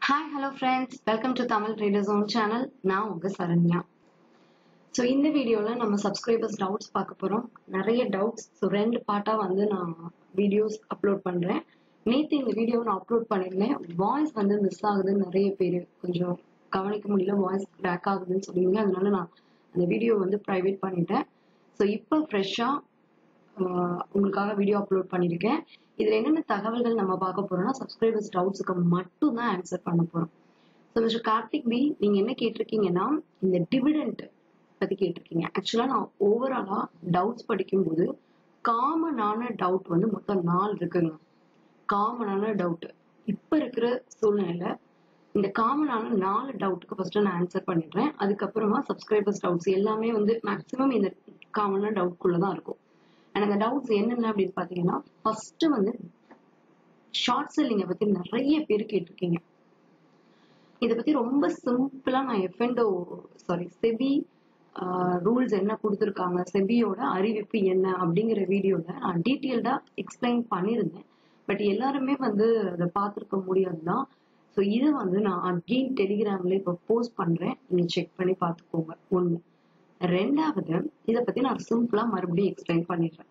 hi hello friends welcome to Tamil trader zone channel நான் உங்க Saranya so இந்த வீடியோவில் நம்ம சப்ஸ்கிரைபர்ஸ் டவுட்ஸ் பார்க்க போகிறோம் நிறைய டவுட்ஸ் ஸோ ரெண்டு பார்ட்டாக வந்து நான் வீடியோஸ் அப்லோட் பண்ணுறேன் நேற்று இந்த வீடியோ நான் அப்லோட் பண்ணியிருந்தேன் வாய்ஸ் வந்து மிஸ் ஆகுதுன்னு நிறைய பேர் கொஞ்சம் கவனிக்க முடியல வாய்ஸ் கிராக் ஆகுதுன்னு சொல்லியிருந்தீங்க அதனால நான் அந்த வீடியோ வந்து ப்ரைவேட் பண்ணிட்டேன் ஸோ இப்போ ஃப்ரெஷ்ஷாக உங்களுக்காக வீடியோ அப்லோட் பண்ணியிருக்கேன் இதுல என்னென்ன தகவல்கள் நம்ம பார்க்க போறோம்னா சப்ஸ்கிரைபர்ஸ் டவுட்ஸுக்கு மட்டும் தான் ஆன்சர் பண்ண போறோம் ஸோ மிஸ்டர் கார்த்திக் பி நீங்க என்ன கேட்டிருக்கீங்கன்னா இந்த டிவிடெண்ட் பத்தி கேட்டிருக்கீங்க ஆக்சுவலா நான் ஓவராலா டவுட்ஸ் படிக்கும்போது காமனான டவுட் வந்து மொத்தம் நாலு இருக்குங்க காமனான டவுட் இப்ப இருக்கிற சூழ்நிலையில இந்த காமனான நாலு டவுட்டுக்கு ஃபர்ஸ்ட் நான் ஆன்சர் பண்ணிடுறேன் அதுக்கப்புறமா சப்ஸ்கிரைபர்ஸ் டவுட்ஸ் எல்லாமே வந்து மேக்ஸிமம் இந்த காமனான டவுட்குள்ள தான் இருக்கும் அண்ட் அந்த டவுட்ஸ் என்னென்ன அப்படின்னு பாத்தீங்கன்னா ஃபர்ஸ்ட் வந்து ஷார்ட் செல்லிங்கை பத்தி நிறைய பேர் கேட்டிருக்கீங்க இதை பத்தி ரொம்ப சிம்பிளா நான் எஃப்என்டோ சாரி செபி ரூல்ஸ் என்ன கொடுத்துருக்காங்க செபியோட அறிவிப்பு என்ன அப்படிங்கிற வீடியோல நான் டீட்டெயில்டா எக்ஸ்பிளைன் பண்ணியிருந்தேன் பட் எல்லாருமே வந்து அதை பார்த்துருக்க முடியாதுதான் ஸோ இதை வந்து நான் அகெயின் டெலிகிராம்ல இப்போ போஸ்ட் பண்றேன் நீங்க செக் பண்ணி பார்த்துக்கோங்க ஒண்ணு ரெண்டாவது இதை பத்தி நான் சிம்பிளா மறுபடியும் எக்ஸ்பிளைன் பண்ணிடுறேன்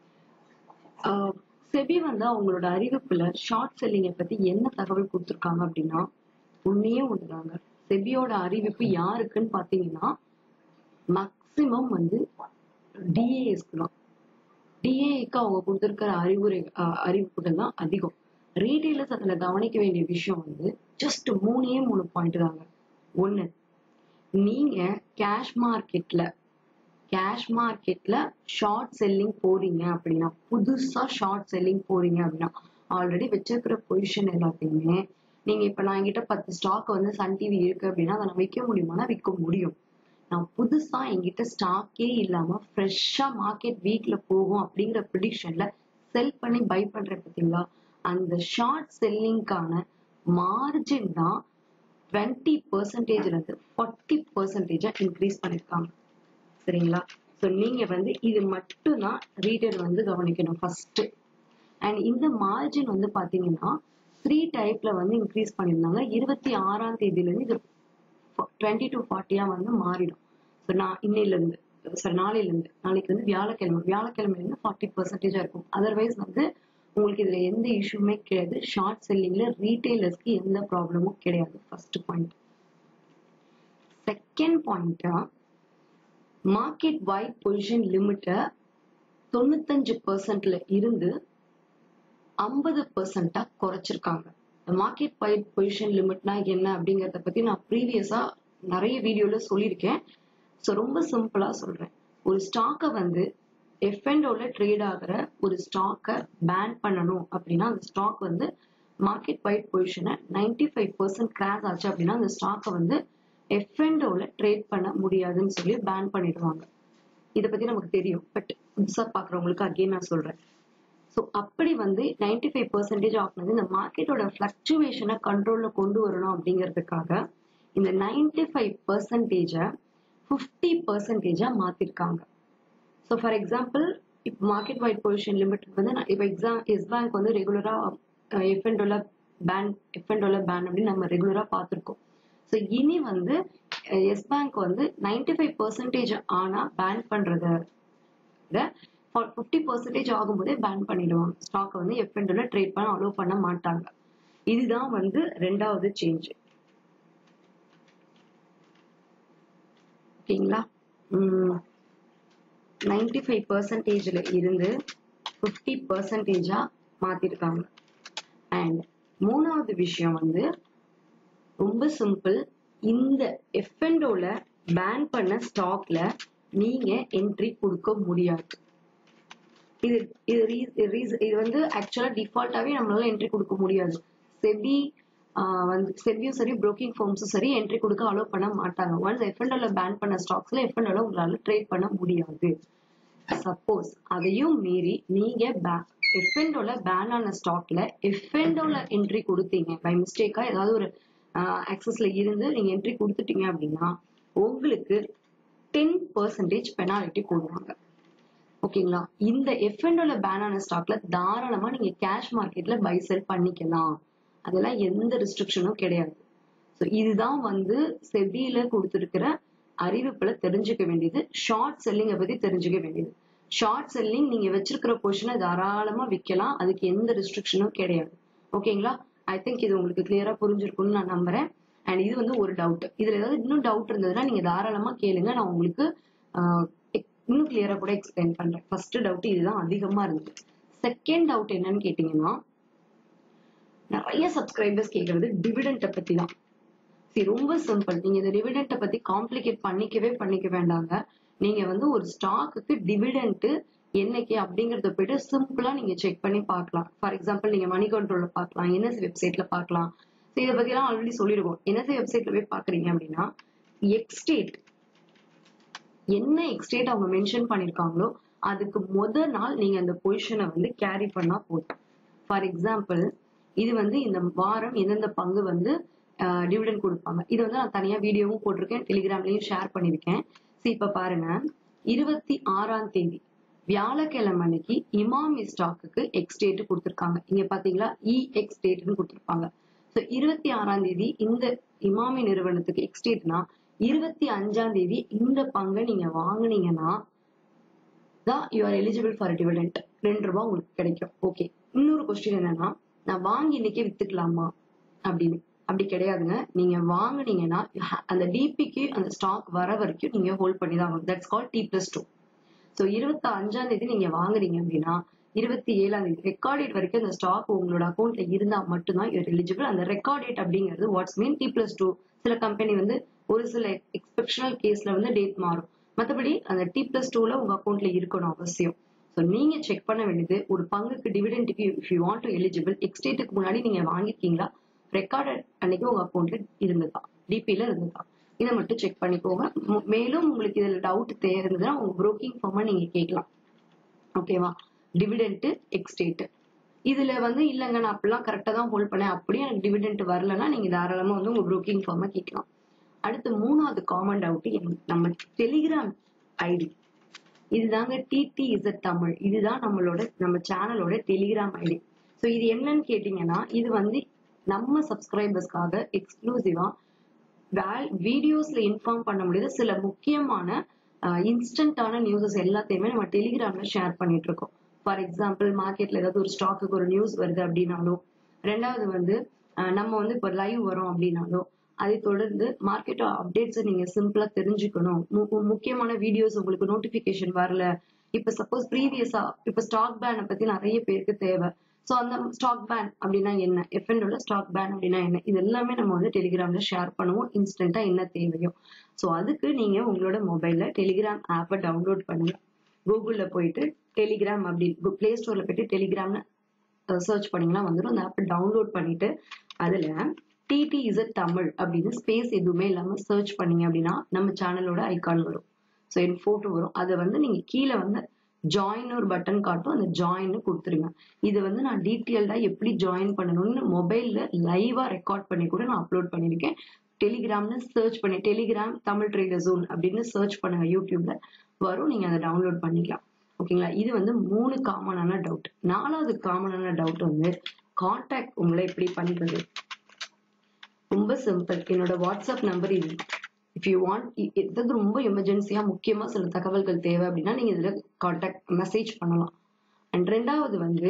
செபி வந்து அவங்களோட அறிவிப்புல ஷார்ட் செல்லிங்கை பத்தி என்ன தகவல் கொடுத்துருக்காங்க அப்படின்னா உண்மையே ஒண்ணுதாங்க செபியோட அறிவிப்பு யாருக்குன்னு பாத்தீங்கன்னா மேக்சிமம் வந்து டிஏஎஸ்க்கு தான் டிஏக்கு அவங்க கொடுத்திருக்கிற அறிவுரை அறிவிப்புகள் தான் அதிகம் ரீட்டைலர்ஸ் அதுல கவனிக்க வேண்டிய விஷயம் வந்து ஜஸ்ட் மூணே மூணு பாயிண்ட் தாங்க ஒண்ணு நீங்க கேஷ் மார்க்கெட்ல கேஷ் மார்க்கெட்ல ஷார்ட் செல்லிங் போறீங்க அப்படின்னா புதுசா ஷார்ட் செல்லிங் போறீங்க அப்படின்னா ஆல்ரெடி வச்சிருக்கிற பொசிஷன் எல்லாத்தையுமே நீங்க இப்ப நான் என்கிட்ட பத்து ஸ்டாக் வந்து சன் டிவி இருக்கு அப்படின்னா அதை நான் விற்க முடியுமானா விற்க முடியும் நான் புதுசா என்கிட்ட ஸ்டாக்கே இல்லாம ஃப்ரெஷ்ஷா மார்க்கெட் வீக்ல போகும் அப்படிங்கிற ப்ரிடிக்ஷன்ல செல் பண்ணி பை பண்றேன் பார்த்தீங்களா அந்த ஷார்ட் செல்லிங்கான மார்ஜின் தான் டுவெண்ட்டி பர்சன்டேஜ்ல இருந்து ஃபார்ட்டி பர்சன்டேஜா இன்க்ரீஸ் பண்ணிருக்காங்க சரிங்களா ஸோ நீங்க வந்து இது மட்டும் தான் ரீட்டைல் வந்து கவனிக்கணும் ஃபர்ஸ்ட் அண்ட் இந்த மார்ஜின் வந்து பாத்தீங்கன்னா த்ரீ டைப்ல வந்து இன்க்ரீஸ் பண்ணியிருந்தாங்க இருபத்தி ஆறாம் தேதியில இருந்து இது டுவெண்ட்டி டு ஃபார்ட்டியா வந்து மாறிடும் ஸோ நான் இன்னையில இருந்து சாரி நாளையில இருந்து நாளைக்கு வந்து வியாழக்கிழமை வியாழக்கிழமைல இருந்து ஃபார்ட்டி பர்சன்டேஜா இருக்கும் அதர்வைஸ் வந்து உங்களுக்கு இதுல எந்த இஷ்யூமே கிடையாது ஷார்ட் செல்லிங்ல ரீட்டைலர்ஸ்க்கு எந்த ப்ராப்ளமும் கிடையாது ஃபர்ஸ்ட் பாயிண்ட் செகண்ட் பாயிண்டா மார்க்கெட் வைட் பொசிஷன் லிமிட்டை தொண்ணூத்தஞ்சு பர்சன்ட்ல இருந்து ஐம்பது பர்சன்டா குறைச்சிருக்காங்க மார்க்கெட் வைட் பொசிஷன் லிமிட்னா என்ன அப்படிங்கறத பத்தி நான் ப்ரீவியஸா நிறைய வீடியோல சொல்லியிருக்கேன் ஸோ ரொம்ப சிம்பிளா சொல்றேன் ஒரு ஸ்டாக்கை வந்து எஃப்என்டோல ட்ரேட் ஆகிற ஒரு ஸ்டாக்கை பேன் பண்ணணும் அப்படின்னா அந்த ஸ்டாக் வந்து மார்க்கெட் வைட் பொசிஷனை நைன்டி ஃபைவ் பர்சன்ட் கிராஸ் ஆச்சு அப்படின்னா அந்த ஸ்டாக்கை வந்து எஃப்என்டோல ட்ரேட் பண்ண முடியாதுன்னு சொல்லி பேன் பண்ணிடுவாங்க இதை பத்தி நமக்கு தெரியும் பட் புதுசா பாக்குறவங்களுக்கு அகெயின் நான் சொல்றேன் ஸோ அப்படி வந்து நைன்டி ஃபைவ் பர்சன்டேஜ் ஆகுனது இந்த மார்க்கெட்டோட ஃபிளக்சுவேஷனை கண்ட்ரோல்ல கொண்டு வரணும் அப்படிங்கிறதுக்காக இந்த நைன்டி ஃபைவ் பர்சன்டேஜை ஃபிஃப்டி பர்சன்டேஜா மாத்திருக்காங்க ஸோ ஃபார் எக்ஸாம்பிள் இப்போ மார்க்கெட் வைட் பொசிஷன் லிமிட் வந்து நான் இப்போ எக்ஸாம் எஸ் பேங்க் வந்து ரெகுலரா எஃப்என்டோல பேன் எஃப்என்டோல பேன் அப்படின்னு நம்ம ரெகுலரா பார்த்துருக்கோம் ஸோ இனி வந்து எஸ் பேங்க் வந்து நைன்டி ஃபைவ் பர்சன்டேஜ் ஆனா பேன் பண்றத விட ஃபிஃப்டி பர்சன்டேஜ் ஆகும்போதே பேன் பண்ணிடுவாங்க ஸ்டாக்கை வந்து எஃப்என்டோல ட்ரேட் பண்ண அலோவ் பண்ண மாட்டாங்க இதுதான் வந்து ரெண்டாவது சேஞ்ச் ஓகேங்களா நைன்டி ஃபைவ் பர்சன்டேஜ்ல இருந்து ஃபிஃப்டி பர்சன்டேஜா மாத்திருக்காங்க அண்ட் மூணாவது விஷயம் வந்து ரொம்ப சிம்பிள் இந்த எஃப்என்டோல பேன் பண்ண ஸ்டாக்ல நீங்க என்ட்ரி கொடுக்க முடியாது இது இது இது வந்து ஆக்சுவலா டிஃபால்ட்டாவே நம்மளால என்ட்ரி கொடுக்க முடியாது செபி வந்து செபியும் சரி புரோக்கிங் ஃபார்ம்ஸும் சரி என்ட்ரி கொடுக்க அலோவ் பண்ண மாட்டாங்க ஒன்ஸ் எஃப்என்டோல பேன் பண்ண ஸ்டாக்ஸ்ல எஃப்என்டோல உங்களால ட்ரேட் பண்ண முடியாது சப்போஸ் அதையும் மீறி நீங்க எஃப்என்டோல பேன் ஆன ஸ்டாக்ல எஃப்என்டோல என்ட்ரி கொடுத்தீங்க பை மிஸ்டேக்கா ஏதாவது ஒரு ஆக்சஸ்ல இருந்து நீங்க என்ட்ரி கொடுத்துட்டீங்க அப்படின்னா உங்களுக்கு டென் பர்சன்டேஜ் பெனாலிட்டி போடுவாங்க ஓகேங்களா இந்த எஃப்என்டோல பேன் ஆன ஸ்டாக்ல தாராளமா நீங்க கேஷ் மார்க்கெட்ல பை செல் பண்ணிக்கலாம் அதெல்லாம் எந்த ரெஸ்ட்ரிக்ஷனும் கிடையாது ஸோ இதுதான் வந்து செபியில கொடுத்துருக்கிற அறிவிப்புல தெரிஞ்சுக்க வேண்டியது ஷார்ட் செல்லிங்கை பத்தி தெரிஞ்சுக்க வேண்டியது ஷார்ட் செல்லிங் நீங்க வச்சிருக்கிற பொசிஷனை தாராளமா விற்கலாம் அதுக்கு எந்த ரெஸ்ட்ரிக்ஷனும் கிடையாது ஓகேங்களா ஐ திங்க் இது உங்களுக்கு கிளியரா புரிஞ்சிருக்கும்னு நான் நம்புறேன் அண்ட் இது வந்து ஒரு டவுட் இதுல ஏதாவது இன்னும் டவுட் இருந்ததுன்னா நீங்க தாராளமா கேளுங்க நான் உங்களுக்கு ஆஹ், இன்னும் கிளியரா கூட எக்ஸ்பிளைன் பண்றேன் ஃபர்ஸ்ட் டவுட் இதுதான் அதிகமா இருந்தது செகண்ட் டவுட் என்னன்னு கேட்டீங்கன்னா நிறைய சப்ஸ்கிரைபர்ஸ் கேக்குறது டிவிடெண்ட்டை பத்தி தான் சரி ரொம்ப சிம்பிள் நீங்க இந்த டிவிடெண்ட்டை பத்தி காம்ப்ளிகேட் பண்ணிக்கவே பண்ணிக்க வேண்டாங்க நீங்க வந்து ஒரு ஸ்டாக்குக்கு டிவிடெண்ட் என்னைக்கு அப்படிங்கறத போயிட்டு சிம்பிளா நீங்க செக் பண்ணி பார்க்கலாம் ஃபார் எக்ஸாம்பிள் நீங்க மணி கண்ட்ரோல்ல பார்க்கலாம் என்எஸ்சி வெப்சைட்ல பார்க்கலாம் So இதை பத்தி எல்லாம் ஆல்ரெடி சொல்லிருக்கோம் என்எஸ்சி வெப்சைட்ல போய் பாக்குறீங்க அப்படின்னா எக்ஸ்டேட் என்ன எக்ஸ்டேட் அவங்க மென்ஷன் பண்ணிருக்காங்களோ அதுக்கு முத நாள் நீங்க அந்த பொசிஷனை வந்து கேரி பண்ணா போதும் ஃபார் எக்ஸாம்பிள் இது வந்து இந்த வாரம் எந்தெந்த பங்கு வந்து டிவிடெண்ட் கொடுப்பாங்க இது வந்து நான் தனியா வீடியோவும் போட்டிருக்கேன் டெலிகிராம்லயும் ஷேர் பண்ணிருக்கேன் சரி இப்ப பாருங்க இருபத்தி ஆறாம் தேதி வியாழக்கிழமை அன்னைக்கு இமாமி ஸ்டாக்குக்கு எக்ஸ்டேட் கொடுத்திருக்காங்க இங்க பாத்தீங்களா இ எக்ஸ்டேட்னு கொடுத்திருப்பாங்க ஸோ இருபத்தி ஆறாம் தேதி இந்த இமாமி நிறுவனத்துக்கு எக்ஸ்டேட்னா இருபத்தி அஞ்சாம் தேதி இந்த பங்கை நீங்க வாங்குனீங்கன்னா தான் you are eligible for dividend ரெண்டு ரூபாய் உங்களுக்கு கிடைக்கும் ஓகே இன்னொரு கொஸ்டின் என்னன்னா நான் வாங்கி இன்னைக்கே வித்துக்கலாமா அப்படின்னு அப்படி கிடையாதுங்க நீங்க வாங்குனீங்கன்னா you ha- அந்த டிபிக்கு அந்த ஸ்டாக் வர வரைக்கும் நீங்க ஹோல்ட் பண்ணி தான் ஆகணும் that's call T plus two so இருபத்தி அஞ்சாம் தேதி நீங்க வாங்குறீங்க அப்படின்னா இருபத்தி ஏழாம் தேதி ரெக்கார்ட் டேட் வரைக்கும் அந்த ஸ்டாக் உங்களோட அக்கௌண்ட்ல இருந்தா மட்டும்தான் யூர் எலிஜிபிள் அந்த ரெக்கார்ட் டேட் அப்படிங்கிறது what's mean T plus two சில கம்பெனி வந்து ஒரு சில எக்ஸெப்ஷனல் கேஸ்ல வந்து டேட் மாறும் மத்தபடி அந்த டி பிளஸ் டூல உங்க அக்கௌண்ட்ல இருக்கணும் அவசியம் ஸோ நீங்க செக் பண்ண வேண்டியது ஒரு பங்குக்கு டிவிடெண்ட்டுக்கு if you want to eligible எக்ஸ்டேட்டுக்கு முன்னாடி நீங்க வாங்கிருக்கீங்களா ரெக்கார்ட் அன்னைக்கு உங்க அக்கௌண்ட்ல இருந்ததா டிபில இருந்ததா இதை மட்டும் செக் பண்ணிக்கோங்க மு- மேலும் உங்களுக்கு இதுல டவுட் தேவை இருந்ததுன்னா உங்க புரோக்கிங் ஃபார்மா நீங்க கேட்கலாம் ஓகேவா டிவிடெண்ட் எக்ஸ்டேட் இதுல வந்து இல்லைங்க நான் அப்படிலாம் கரெக்டா தான் ஹோல்ட் பண்ணேன் அப்படியே எனக்கு டிவிடெண்ட் வரலன்னா நீங்க தாராளமா வந்து உங்க புரோக்கிங் ஃபார்மா கேட்கலாம் அடுத்து மூணாவது காமன் டவுட் நம்ம டெலிகிராம் ஐடி இதுதாங்க டிடிஇசட் தமிழ் இதுதான் நம்மளோட நம்ம சேனலோட டெலிகிராம் ஐடி ஸோ இது என்னன்னு கேட்டீங்கன்னா இது வந்து நம்ம சப்ஸ்கிரைபர்ஸ்க்காக எக்ஸ்க்ளூசிவா வீடியோஸ்ல இன்ஃபார்ம் பண்ண முடியாத சில முக்கியமான இன்ஸ்டன்டான நியூஸஸ் எல்லாத்தையுமே நம்ம டெலிகிராம்ல ஷேர் பண்ணிட்டு இருக்கோம் ஃபார் எக்ஸாம்பிள் மார்க்கெட்ல ஏதாவது ஒரு ஸ்டாக்குக்கு ஒரு நியூஸ் வருது அப்படின்னாலும் ரெண்டாவது வந்து அஹ், நம்ம வந்து இப்போ லைவ் வரோம் அப்படின்னாலும் அதை தொடர்ந்து மார்க்கெட் அப்டேட்ஸை நீங்க சிம்பிளா தெரிஞ்சுக்கணும் மு- மு- முக்கியமான வீடியோஸ் உங்களுக்கு நோட்டிபிகேஷன் வரல இப்ப சப்போஸ் ப்ரீவியஸா இப்ப ஸ்டாக் பேனை பத்தி நிறைய பேருக்கு தேவை சோ அந்த ஸ்டாக் பேன் அப்படின்னா என்ன எஃப்என்டோட ஸ்டாக் பேன் அப்படின்னா என்ன இது எல்லாமே நம்ம வந்து டெலிகிராம்ல ஷேர் பண்ணுவோம் இன்ஸ்டன்டா என்ன தேவையோ சோ அதுக்கு நீங்க உங்களோட மொபைல்ல டெலிகிராம் ஆப்பை டவுன்லோட் பண்ணுங்க கூகுள்ல போயிட்டு டெலிகிராம் அப்படி பிளே ஸ்டோர்ல போயிட்டு டெலிகிராம்னு சர்ச் பண்ணீங்கன்னா வந்துடும் அந்த ஆப்பை டவுன்லோட் பண்ணிட்டு அதுல டிடிஇசட் தமிழ் அப்படின்னு ஸ்பேஸ் எதுவுமே இல்லாம சர்ச் பண்ணீங்க அப்படின்னா நம்ம சேனலோட ஐகான் வரும் ஸோ என் போட்டோ வரும் அதை வந்து நீங்க கீழே வந்து ஜாயின் ஒரு பட்டன் காட்டும் அந்த ஜாயின் கொடுத்துருங்க இது வந்து நான் டீட்டெயில்டா எப்படி ஜாயின் பண்ணணும்னு மொபைல்ல லைவா ரெக்கார்ட் பண்ணி கூட நான் அப்லோட் பண்ணிருக்கேன் டெலிகிராம்னு சர்ச் பண்ணி டெலிகிராம் தமிழ் ட்ரேடர் ஜோன் அப்படின்னு சர்ச் பண்ணுங்க யூடியூப்ல வரும் நீங்க அதை டவுன்லோட் பண்ணிக்கலாம் ஓகேங்களா இது வந்து மூணு காமனான டவுட் நாலாவது காமனான டவுட் வந்து காண்டாக்ட் உங்களை எப்படி பண்றது ரொம்ப சிம்பிள் என்னோட வாட்ஸ்அப் நம்பர் இது இஃப் யூ வாண்ட் எதாவது ரொம்ப எமர்ஜென்சியா முக்கியமா சில தகவல்கள் தேவை அப்படின்னா நீங்க இதுல காண்டாக்ட் மெசேஜ் பண்ணலாம் அண்ட் ரெண்டாவது வந்து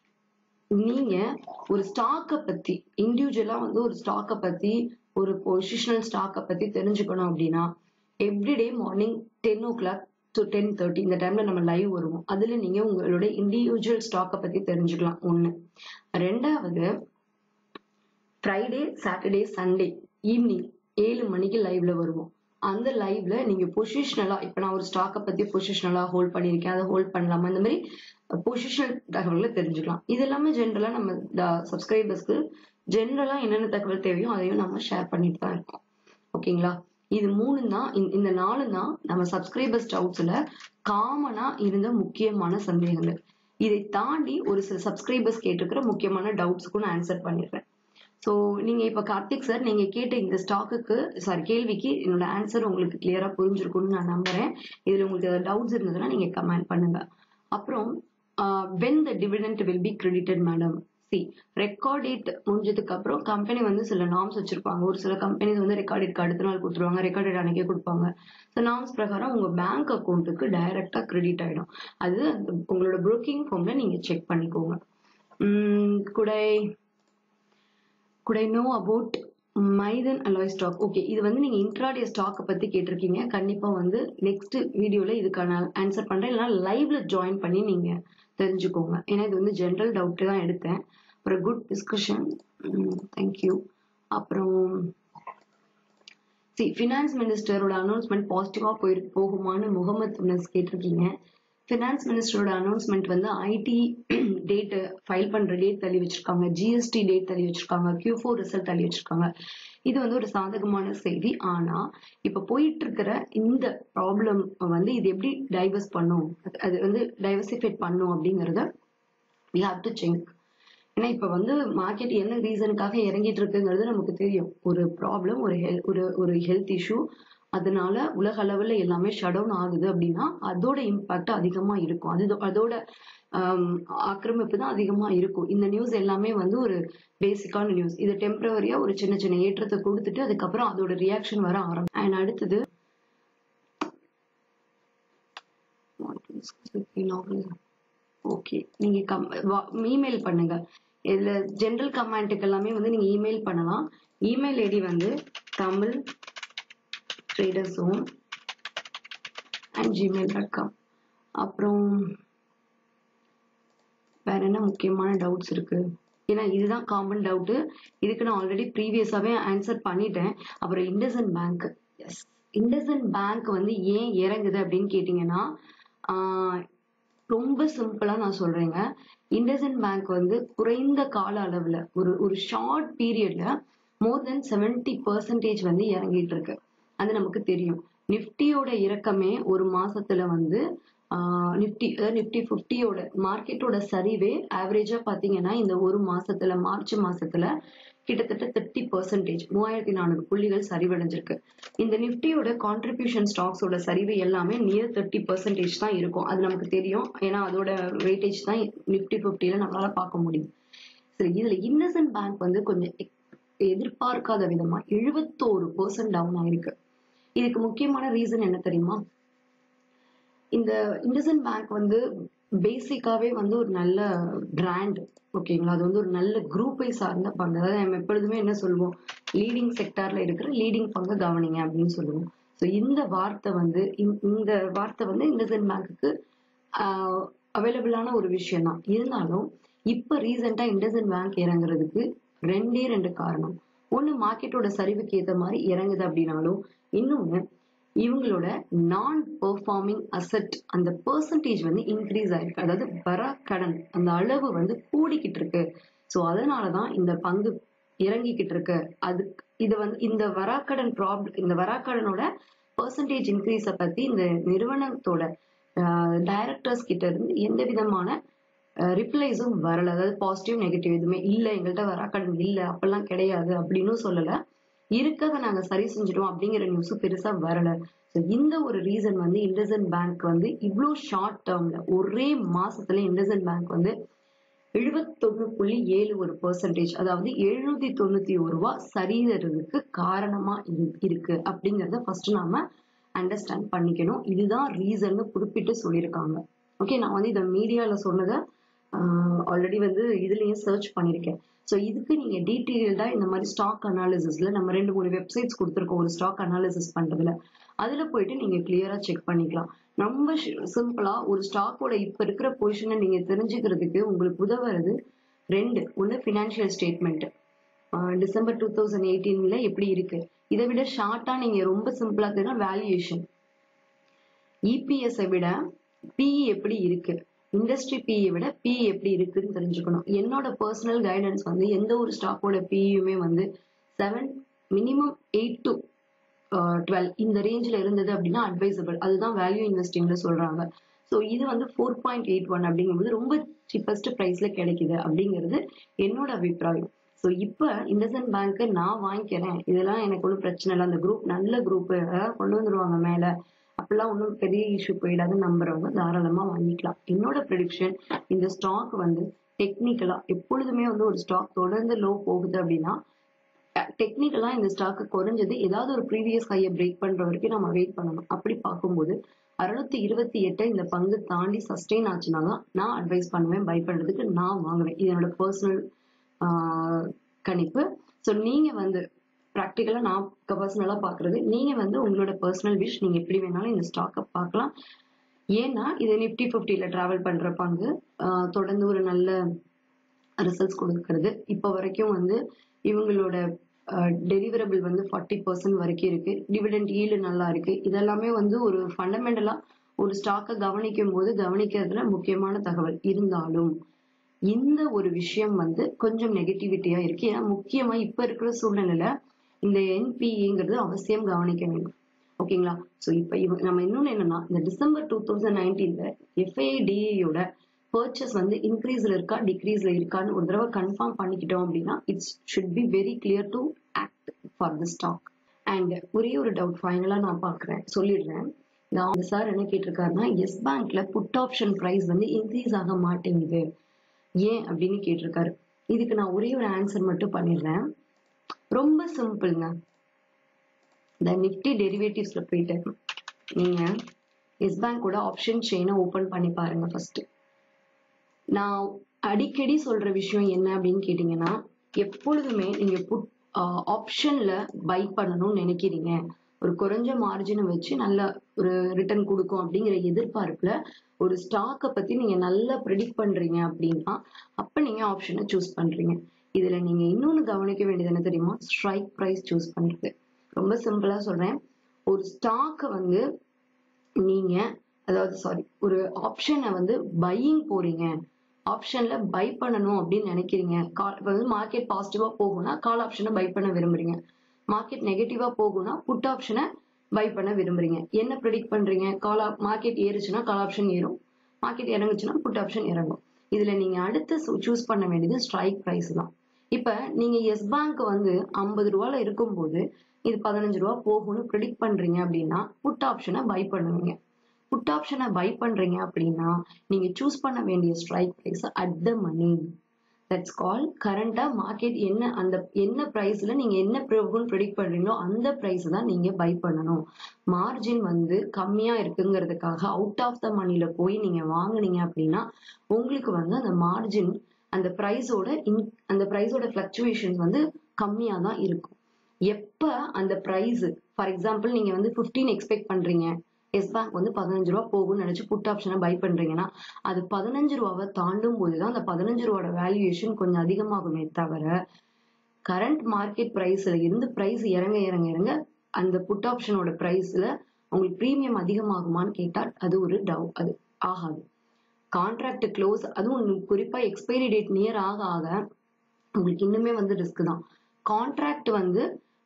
நீங்க ஒரு ஸ்டாக்கை பத்தி இண்டிவிஜுவலா வந்து ஒரு ஸ்டாக்கை பத்தி ஒரு பொசிஷனல் ஸ்டாக்கை பத்தி தெரிஞ்சுக்கணும் அப்படின்னா everyday morning ten o'clock to ten thirty இந்த டைம்ல நம்ம லைவ் வருவோம் அதுல நீங்க உங்களோட இண்டிவிஜுவல் ஸ்டாக்கை பத்தி தெரிஞ்சுக்கலாம் ஒண்ணு ரெண்டாவது ஃப்ரைடே சாட்டர்டே சண்டே ஈவினிங் ஏழு மணிக்கு லைவ்ல வருவோம் அந்த லைவ்ல நீங்க பொசிஷனலா இப்ப நான் ஒரு ஸ்டாக்கை பத்தி பொசிஷனலா ஹோல்ட் பண்ணிருக்கேன் அதை ஹோல்ட் பண்ணலாமா இந்த மாதிரி பொசிஷனல் தகவல்களை தெரிஞ்சுக்கலாம் இது எல்லாமே ஜென்ரலா நம்ம சப்ஸ்கிரைபர்ஸ்க்கு ஜென்ரலா என்னென்ன தகவல் தேவையோ அதையும் நம்ம ஷேர் பண்ணிட்டு தான் இருக்கோம் ஓகேங்களா இது மூணு தான் இந்த- இந்த நாலு தான் நம்ம சப்ஸ்கிரைபர்ஸ் டவுட்ஸ்ல காமனா இருந்த முக்கியமான சந்தேகங்கள் இதை தாண்டி ஒரு சில சப்ஸ்கிரைபர்ஸ் கேட்டிருக்கிற முக்கியமான டவுட்ஸ்க்கும் நான் ஆன்சர் பண்ணிடுறேன் ஸோ நீங்க இப்ப கார்த்திக் சார் நீங்க கேட்ட இந்த ஸ்டாக்குக்கு சாரி கேள்விக்கு என்னோட ஆன்சர் உங்களுக்கு கிளியரா புரிஞ்சிருக்கும்னு நான் நம்புறேன் இதுல உங்களுக்கு டவுட்ஸ் இருந்ததுன்னா நீங்க கமெண்ட் பண்ணுங்க அப்புறம் when the dividend will be credited madam see record date முடிஞ்சதுக்கு அப்புறம் கம்பெனி வந்து சில நார்ம்ஸ் வச்சிருப்பாங்க ஒரு சில கம்பெனிஸ் வந்து ரெக்கார்ட் டேட்க்கு அடுத்த நாள் கொடுத்துருவாங்க ரெக்கார்ட் டேட் அன்னைக்கே கொடுப்பாங்க ஸோ நார்ம்ஸ் பிரகாரம் உங்க பேங்க் அக்கௌண்ட்டுக்கு டைரக்டா கிரெடிட் ஆயிடும் அது அந்த உங்களோட புரோக்கிங் ஃபார்ம்ல நீங்க செக் பண்ணிக்கோங்க குடை குடை know about Maithan alloy stock okay இது வந்து நீங்க இன்ட்ராடே ஸ்டாக்கை பத்தி கேட்டிருக்கீங்க கண்டிப்பா வந்து நெக்ஸ்ட் வீடியோல இதுக்கான ஆன்சர் பண்றேன் இல்லைன்னா லைவ்ல ஜாயின் பண்ணி நீங்க தெரிஞ்சுக்கோங்க ஏன்னா இது வந்து ஜென்ரல் டவுட் தான் எடுத்தேன் அப்புறம் குட் டிஸ்கஷன் தேங்க்யூ அப்புறம் சி ஃபினான்ஸ் மினிஸ்டரோட அனௌன்ஸ்மெண்ட் பாசிட்டிவா போயிரு போகுமான்னு முகமது உனஸ் கேட்டிருக்கீங்க ஃபினான்ஸ் மினிஸ்டரோட அனௌன்ஸ்மெண்ட் வந்து ஐடி டேட் ஃபைல் பண்ற டேட் தள்ளி வச்சிருக்காங்க ஜிஎஸ்டி டேட் தள்ளி வச்சிருக்காங்க கியூ ஃபோர் ரிசல்ட் தள்ளி வச்சிருக்காங்க இது வந்து ஒரு சாதகமான செய்தி ஆனா இப்ப போயிட்டு இருக்கிற இந்த ப்ராப்ளம் வந்து இது எப்படி டைவர்ஸ் பண்ணும் அது வந்து டைவர்சிஃபைட் பண்ணும் அப்படிங்கறத வி ஹாவ் டு செக் ஏன்னா இப்ப வந்து மார்க்கெட் என்ன ரீசனுக்காக இறங்கிட்டு இருக்குங்கிறது நமக்கு தெரியும் ஒரு ப்ராப்ளம் ஒரு ஹெல் ஒரு ஒரு ஹெல்த் இஷ்யூ அதனால உலக அளவுல எல்லாமே ஷட் டவுன் ஆகுது அப்படின்னா அதோட இம்பாக்ட் அதிகமா இருக்கும் அது அதோட ஆக்கிரமிப்பு தான் அதிகமா இருக்கும் இந்த நியூஸ் எல்லாமே வந்து ஒரு பேசிக்கான நியூஸ் இது டெம்பரவரியா ஒரு சின்ன சின்ன ஏற்றத்தை கொடுத்துட்டு அதுக்கப்புறம் அதோட ரியாக்ஷன் வர ஆரம்பிக்கும் அண்ட் அடுத்தது ஓகே நீங்க கம் இமெயில் பண்ணுங்க இதுல ஜென்ரல் கமெண்ட்டுக்கு எல்லாமே வந்து நீங்க இமெயில் பண்ணலாம் இமெயில் ஐடி வந்து Tamil trader zone and Gmail dot com அப்புறம் வேற என்ன முக்கியமான டவுட்ஸ் இருக்கு ஏன்னா இதுதான் காமன் டவுட் இதுக்கு நான் ஆல்ரெடி ப்ரீவியஸாவே ஆன்சர் பண்ணிட்டேன் அப்புறம் IndusInd Bank yes IndusInd Bank வந்து ஏன் இறங்குது அப்படின்னு கேட்டீங்கன்னா ரொம்ப சிம்பிளா நான் சொல்றேங்க இண்டசன் பேங்க் வந்து குறைந்த கால அளவுல ஒரு ஒரு ஷார்ட் பீரியட்ல மோர் தென் செவன்டி பர்சன்டேஜ் வந்து இறங்கிட்டு இருக்கு அது நமக்கு தெரியும் நிப்டியோட இறக்கமே ஒரு மாசத்துல வந்து நிப்டி அதாவது நிப்டி பிப்டியோட மார்க்கெட்டோட சரிவே ஆவரேஜா பாத்தீங்கன்னா இந்த ஒரு மாசத்துல மார்ச் மாசத்துல கிட்டத்தட்ட தேர்ட்டி பர்சன்டேஜ் மூவாயிரத்தி நானூறு புள்ளிகள் சரிவடைஞ்சிருக்கு இந்த நிப்டியோட கான்ட்ரிபியூஷன் ஸ்டாக்ஸோட சரிவு எல்லாமே நியர் தேர்ட்டி பர்சன்டேஜ் தான் இருக்கும் அது நமக்கு தெரியும் ஏன்னா அதோட வெயிட்டேஜ் தான் நிப்டி பிப்டியில நம்மளால பார்க்க முடியும் சரி இதுல இன்னசென்ட் பேங்க் வந்து கொஞ்சம் எதிர்பார்க்காத விதமா எழுபத்தோரு பர்சன்ட் டவுன் ஆயிருக்கு இதுக்கு முக்கியமான ரீசன் என்ன தெரியுமா இந்த இண்டசன் பேங்க் வந்து பேசிக்காவே வந்து ஒரு நல்ல பிராண்ட் ஓகேங்களா அது வந்து ஒரு நல்ல குரூப்பை சார்ந்த பங்கு அதாவது நம்ம எப்பொழுதுமே என்ன சொல்லுவோம் லீடிங் செக்டார்ல இருக்கிற லீடிங் பங்கு கவனிங்க அப்படின்னு சொல்லுவோம் ஸோ இந்த வார்த்தை வந்து இந்த வார்த்தை வந்து இண்டசன் பேங்க்குக்கு அவைலபிளான ஒரு விஷயம் தான் இருந்தாலும் இப்ப ரீசெண்டா இண்டசன் பேங்க் இறங்குறதுக்கு ரெண்டே ரெண்டு காரணம் ஒண்ணு மார்க்கெட்டோட சரிவுக்கு ஏத்த மாதிரி இறங்குது அப்படின்னாலும் இன்னொன்னு இவங்களோட நான் பெர்ஃபார்மிங் அசெட் அந்த பெர்சன்டேஜ் வந்து இன்க்ரீஸ் ஆயிருக்கு அதாவது வராக்கடன் அந்த அளவு வந்து கூடிக்கிட்டு இருக்கு ஸோ அதனாலதான் இந்த பங்கு இறங்கிக்கிட்டு இருக்கு அது இது வந்து இந்த வராக்கடன் ப்ராப்ளம் இந்த வராக்கடனோட பெர்சன்டேஜ் இன்க்ரீஸை பத்தி இந்த நிறுவனத்தோட டைரக்டர்ஸ் கிட்ட இருந்து எந்த விதமான ரிப்ளைஸும் வரல அதாவது பாசிட்டிவ் நெகட்டிவ் எதுவுமே இல்ல எங்கள்கிட்ட வராக்கடன் இல்ல அப்பெல்லாம் கிடையாது அப்படின்னு சொல்லல இருக்கத நாங்க சரி செஞ்சிட்டோம் அப்படிங்கிற நியூஸும் பெருசா வரல ஸோ இந்த ஒரு ரீசன் வந்து இண்டசன் பேங்க் வந்து இவ்வளோ ஷார்ட் டேர்ம்ல ஒரே மாசத்துல இண்டசன் பேங்க் வந்து எழுபத்தொன்னு புள்ளி ஏழு ஒரு பெர்சன்டேஜ் அதாவது எழுநூத்தி தொண்ணூத்தி ஒரு ரூபா சரிகிறதுக்கு காரணமா இருக்கு அப்படிங்கறத ஃபர்ஸ்ட் நாம அண்டர்ஸ்டாண்ட் பண்ணிக்கணும் இதுதான் ரீசன் குறிப்பிட்டு சொல்லியிருக்காங்க ஓகே நான் வந்து இதை மீடியால சொன்னதை ஆல்ரெடி வந்து இதுலயும் சர்ச் பண்ணிருக்கேன் ஸோ இதுக்கு நீங்க டீட்டெயில்டா இந்த மாதிரி ஸ்டாக் அனாலிசிஸ்ல நம்ம ரெண்டு மூணு வெப்சைட்ஸ் கொடுத்துருக்கோம் ஒரு ஸ்டாக் அனாலிசிஸ் பண்றதுல அதுல போயிட்டு நீங்க கிளியரா செக் பண்ணிக்கலாம் ரொம்ப சிம்பிளா ஒரு ஸ்டாக்கோட இப்ப இருக்கிற பொசிஷனை நீங்க தெரிஞ்சுக்கிறதுக்கு உங்களுக்கு உதவுறது ரெண்டு ஒன்னு financial statement December two thousand எயிட்டீன்ல எப்படி இருக்கு இதை விட ஷார்ட்டா நீங்க ரொம்ப சிம்பிளா தெரியும்னா வேல்யூவேஷன் இபிஎஸ் விட பிஇ எப்படி இருக்கு இண்டஸ்ட்ரி பிஇ விட பிஇ எப்படி இருக்குன்னு தெரிஞ்சுக்கணும் என்னோட பர்சனல் கைடன்ஸ் வந்து எந்த ஒரு ஸ்டாக்கோட பிஇயுமே வந்து seven minimum eight to twelve இந்த ரேஞ்சில் இருந்தது அப்படின்னா அட்வைசபிள் அதுதான் வேல்யூ இன்வெஸ்டிங்ல சொல்றாங்க ஸோ இது வந்து ஃபோர் பாயிண்ட் எயிட் ஒன் அப்படிங்கும்போது ரொம்ப சீப்பஸ்ட் ப்ரைஸ்ல கிடைக்குது அப்படிங்கிறது என்னோட அபிப்பிராயம் ஸோ இப்போ இண்டசன் பேங்க் நான் வாங்கிக்கிறேன் இதெல்லாம் எனக்கு ஒன்றும் பிரச்சனை இல்லை அந்த குரூப் நல்ல குரூப் கொண்டு வந்துருவாங்க மேலே அப்பெல்லாம் ஒன்றும் பெரிய இஷ்யூ போயிடாது நம்புறவங்க தாராளமா வாங்கிக்கலாம் என்னோட ப்ரெடிக்ஷன் இந்த ஸ்டாக் வந்து டெக்னிக்கலா எப்பொழுதுமே வந்து ஒரு ஸ்டாக் தொடர்ந்து லோ போகுது அப்படின்னா டெக்னிக்கலா இந்த ஸ்டாக் குறைஞ்சது ஏதாவது ஒரு ப்ரீவியஸ் ஹையை பிரேக் பண்ற வரைக்கும் நம்ம வெயிட் பண்ணணும் அப்படி பார்க்கும்போது அறுநூத்தி இருபத்தி எட்டை இந்த பங்கு தாண்டி சஸ்டெயின் ஆச்சுன்னா தான் நான் அட்வைஸ் பண்ணுவேன் பை பண்றதுக்கு நான் வாங்குவேன் இது என்னோட பர்சனல் கணிப்பு ஸோ நீங்க வந்து ப்ராக்டிக்கலா நான் பர்சனலா பாக்குறது நீங்க வந்து உங்களோட பர்சனல் விஷ் நீங்க எப்படி வேணாலும் இந்த ஸ்டாக்கை பார்க்கலாம் ஏன்னா இது நிப்டி பிப்டில டிராவல் பண்ற பங்கு ஆஹ் தொடர்ந்து ஒரு நல்ல ரிசல்ட்ஸ் கொடுக்கறது இப்போ வரைக்கும் வந்து இவங்களோட டெலிவரபிள் வந்து ஃபார்ட்டி பர்சன்ட் வரைக்கும் இருக்கு டிவிடெண்ட் ஈல்டு நல்லா இருக்கு இதெல்லாமே வந்து ஒரு ஃபண்டமெண்டலா ஒரு ஸ்டாக்கை கவனிக்கும் போது கவனிக்கிறதுல முக்கியமான தகவல் இருந்தாலும் இந்த ஒரு விஷயம் வந்து கொஞ்சம் நெகட்டிவிட்டியா இருக்கு ஏன்னா முக்கியமா இப்ப இருக்கிற சூழ்நிலையில இந்த என்பிங்கிறது அவசியம் கவனிக்க வேண்டும் ஓகேங்களா சோ இப்ப இவ நம்ம இன்னொன்னு என்னன்னா இந்த டிசம்பர் டூ தௌசண்ட் நைன்டீன்ல எஃப்ஐடியோட பர்ச்சேஸ் வந்து இன்க்ரீஸ்ல இருக்கா டிக்ரீஸ்ல இருக்கான்னு ஒரு தடவை கன்ஃபார்ம் பண்ணிக்கிட்டோம் அப்படின்னா it's should be very clear to act for the stock and ஒரே ஒரு டவுட் ஃபைனலா நான் பாக்குறேன் சொல்லிடுறேன் நான் சார் என்ன கேட்டிருக்காருன்னா எஸ் பேங்க்ல புட் ஆப்ஷன் பிரைஸ் வந்து இன்க்ரீஸ் ஆக மாட்டேங்குது ஏன் அப்படின்னு கேட்டிருக்காரு இதுக்கு நான் ஒரே ஒரு ஆன்சர் மட்டும் பண்ணிடுறேன் ரொம்ப சிம்பிள்ங்க இந்த நிஃப்டி டெரிவேட்டிவ்ஸ்ல போயிட்டு நீங்க எஸ் பேங்கோட ஆப்ஷன் செயினை ஓபன் பண்ணி பாருங்க ஃபர்ஸ்ட் நான் அடிக்கடி சொல்ற விஷயம் என்ன அப்படின்னு கேட்டீங்கன்னா எப்பொழுதுமே நீங்க புட் ஆப்ஷன்ல பை பண்ணணும்னு நினைக்கிறீங்க ஒரு குறைஞ்ச மார்ஜினை வச்சு நல்ல ஒரு ரிட்டர்ன் கொடுக்கும் அப்படிங்கிற எதிர்பார்ப்புல ஒரு ஸ்டாக்கை பத்தி நீங்க நல்லா ப்ரெடிக்ட் பண்றீங்க அப்படின்னா அப்ப நீங்க ஆப்ஷனை சூஸ் பண்றீங்க இதுல நீங்க இன்னொன்னு கவனிக்க வேண்டியது என்ன தெரியுமா ஸ்ட்ரைக் ப்ரைஸ் சூஸ் பண்றது ரொம்ப சிம்பிளா சொல்றேன் ஒரு ஸ்டாக்கை வந்து நீங்க அதாவது சாரி ஒரு ஆப்ஷனை வந்து பையிங் போறீங்க ஆப்ஷன்ல பை பண்ணணும் அப்படின்னு நினைக்கிறீங்க கால் வந்து மார்க்கெட் பாசிட்டிவா போகும்னா கால் ஆப்ஷனை பை பண்ண விரும்புறீங்க மார்க்கெட் நெகட்டிவா போகும்னா புட் ஆப்ஷனை பை பண்ண விரும்புறீங்க என்ன ப்ரெடிக்ட் பண்றீங்க கால் மார்க்கெட் ஏறுச்சுன்னா கால் ஆப்ஷன் ஏறும் மார்க்கெட் இறங்குச்சுன்னா புட் ஆப்ஷன் இறங்கும் இதுல நீங்க அடுத்து சூஸ் பண்ண வேண்டியது ஸ்ட்ரைக் பிரைஸ் தான் இப்ப நீங்க எஸ் பேங்க் வந்து ஐம்பது ரூபால இருக்கும்போது இது பதினஞ்சு ரூபா போகும்னு ப்ரெடிக்ட் பண்றீங்க அப்படின்னா புட் ஆப்ஷனை பை பண்ணுவீங்க புட் ஆப்ஷனை பை பண்றீங்க அப்படின்னா நீங்க சூஸ் பண்ண வேண்டிய strike price at the money that's call கரண்டா மார்க்கெட் என்ன அந்த என்ன பிரைஸ்ல நீங்க என்ன போகும்னு ப்ரெடிக்ட் பண்றீங்களோ அந்த பிரைஸ் தான் நீங்க பை பண்ணணும் மார்ஜின் வந்து கம்மியா இருக்குங்கிறதுக்காக அவுட் ஆஃப் த மணில போய் நீங்க வாங்குனீங்க அப்படின்னா உங்களுக்கு வந்து அந்த மார்ஜின் அந்த பிரைஸோட இன் அந்த பிரைஸோட ஃபிளக்சுவேஷன்ஸ் வந்து கம்மியா தான் இருக்கும் எப்ப அந்த பிரைஸ் ஃபார் எக்ஸாம்பிள் நீங்க வந்து பிப்டீன் எக்ஸ்பெக்ட் பண்றீங்க எஸ் பேங்க் வந்து பதினஞ்சு ரூபா போகும்னு நினைச்சு புட் ஆப்ஷனை பை பண்றீங்கன்னா அது பதினஞ்சு ரூபாவை தாண்டும் போதுதான் அந்த பதினஞ்சு ரூபாவோட வேல்யூவேஷன் கொஞ்சம் அதிகமாகுமே தவிர கரண்ட் மார்க்கெட் பிரைஸ்ல இருந்து பிரைஸ் இறங்க இறங்க இறங்க அந்த புட் ஆப்ஷனோட பிரைஸ்ல உங்களுக்கு ப்ரீமியம் அதிகமாகுமான்னு கேட்டால் அது ஒரு டவு அது ஆகாது கான்ட்ராக்ட் க்ளோஸ் அதுவும் குறிப்பா எக்ஸ்பைரி டேட் நியர் ஆக ஆக உங்களுக்கு இன்னுமே வந்து ரிஸ்க் தான் கான்ட்ராக்ட் வந்து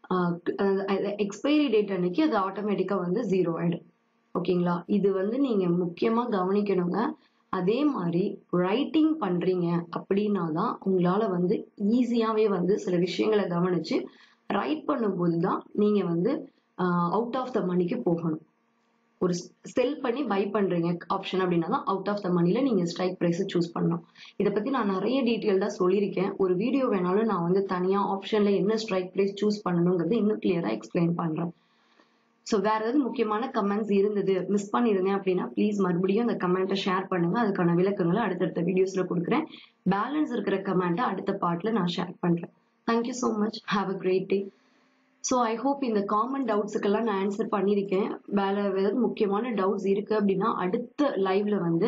எக்ஸ்பைரி டேட் அன்னைக்கு அது ஆட்டோமேட்டிக்கா வந்து ஜீரோ ஆயிடும் ஓகேங்களா இது வந்து நீங்க முக்கியமா கவனிக்கணுங்க அதே மாதிரி ரைட்டிங் பண்றீங்க அப்படின்னா தான் உங்களால வந்து ஈஸியாவே வந்து சில விஷயங்களை கவனிச்சு ரைட் பண்ணும்போது தான் நீங்க வந்து அவுட் ஆஃப் த மணிக்கு போகணும் ஒரு செல் பண்ணி பை பண்றீங்க ஆப்ஷன் அப்படின்னா தான் அவுட் ஆஃப் த மணில நீங்க ஸ்ட்ரைக் பிரைஸ் சூஸ் பண்ணணும் இதை பத்தி நான் நிறைய டீட்டெயில்டா சொல்லியிருக்கேன் ஒரு வீடியோ வேணாலும் நான் வந்து தனியா ஆப்ஷன்ல என்ன ஸ்ட்ரைக் பிரைஸ் சூஸ் பண்ணணுங்கிறது இன்னும் கிளியரா எக்ஸ்பிளைன் பண்றேன் ஸோ வேற ஏதாவது முக்கியமான கமெண்ட்ஸ் இருந்தது மிஸ் பண்ணிருந்தேன் அப்படின்னா ப்ளீஸ் மறுபடியும் அந்த கமெண்ட்டை ஷேர் பண்ணுங்க அதுக்கான விளக்கங்களை அடுத்தடுத்த வீடியோஸ்ல கொடுக்குறேன் பேலன்ஸ் இருக்கிற கமெண்ட்டை அடுத்த பார்ட்ல நான் ஷேர் பண்றேன் thank you so much have a great day so I hope இந்த காமன் டவுட்ஸுக்கெல்லாம் நான் ஆன்சர் பண்ணியிருக்கேன் வேற ஏதாவது முக்கியமான டவுட்ஸ் இருக்கு அப்படின்னா அடுத்த லைவ்ல வந்து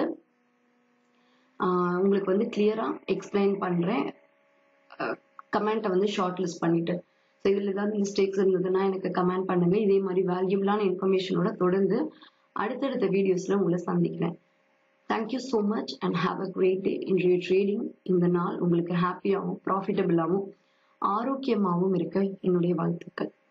உங்களுக்கு வந்து கிளியரா எக்ஸ்பிளைன் பண்றேன் கமெண்ட்டை வந்து ஷார்ட் லிஸ்ட் பண்ணிட்டு ஸோ இதில் ஏதாவது மிஸ்டேக்ஸ் இருந்ததுன்னா எனக்கு கமெண்ட் பண்ணுங்க இதே மாதிரி வேல்யூபிளான இன்ஃபர்மேஷனோட தொடர்ந்து அடுத்தடுத்த வீடியோஸ்ல உங்களை சந்திக்கிறேன் thank you so much and have a great day இன்றைய ட்ரேடிங் இந்த நாள் உங்களுக்கு ஹாப்பியாகவும் ப்ராஃபிட்டபிளாகவும் ஆரோக்கியமாகவும் இருக்க என்னுடைய வாழ்த்துக்கள்